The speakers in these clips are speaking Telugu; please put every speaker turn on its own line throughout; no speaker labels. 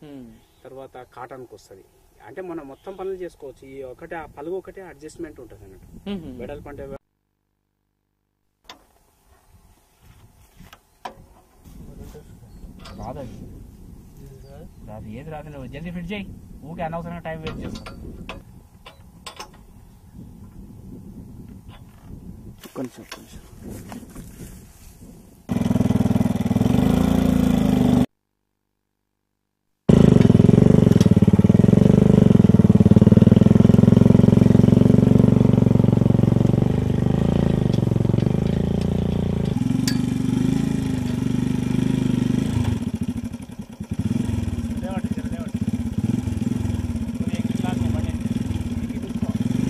తర్వాత కాటన్కి వస్తుంది అంటే మనం మొత్తం పనులు చేసుకోవచ్చు ఈ ఒకటే ఆ పలుగు ఒకటే అడ్జస్ట్మెంట్ ఉంటుంది అన్నట్టు వెడల్పు అంటే
రాదది రాదు ఏది రాదు నువ్వు జల్దీ ఫిట్ చేయి ఊకే అనవసరంగా టైం వేస్ట్ చేస్తావు
కొంచెం కొంచెం
లేవండి జర లేవండి కొద్దిగా ఎక్కి లాగు, బండి ఎక్కి కూర్చో.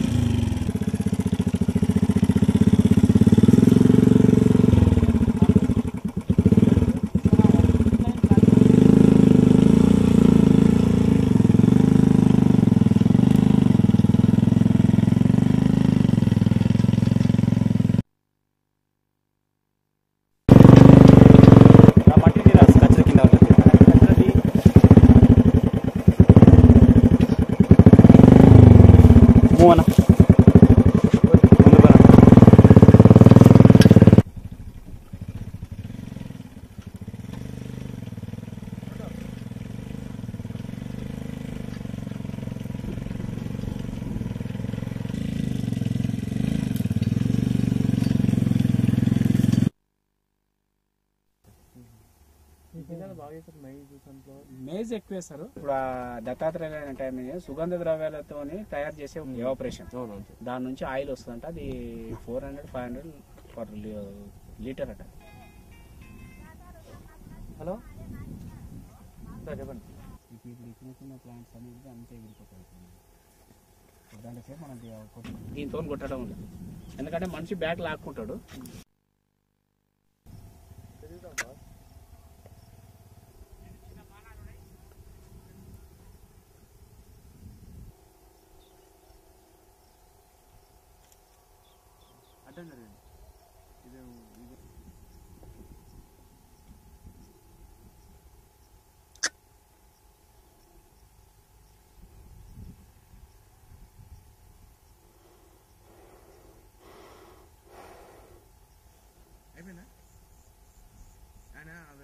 ఆ మట్టి తీరా కచ్చర కింద ఉంటుంది కచ్చరది మూవన ముందు పరా. మేజ్ ఎక్కువ వేస్తారు ఇప్పుడు ఆ దత్తాత్రేయ టైం సుగంధ ద్రవ్యాలతో తయారు చేసే ఆపరేషన్ దాని నుంచి ఆయిల్ వస్తుందంట అది four hundred five hundred per litre అట
హలో సార్ చెప్పండి
ఇప్పుడు ఇప్పుడు చిన్న చిన్న ప్లాంట్స్ అనేది అంతే విడిపోతాయి దాంట్లో సేపు మనకి దీంతో కొట్టడం ఉండదు ఎందుకంటే మనిషి బ్యాక్ లాక్కుంటాడు అర్థం జరిగింది ఇది ఇది
అయిపోయిందా ఆయన అది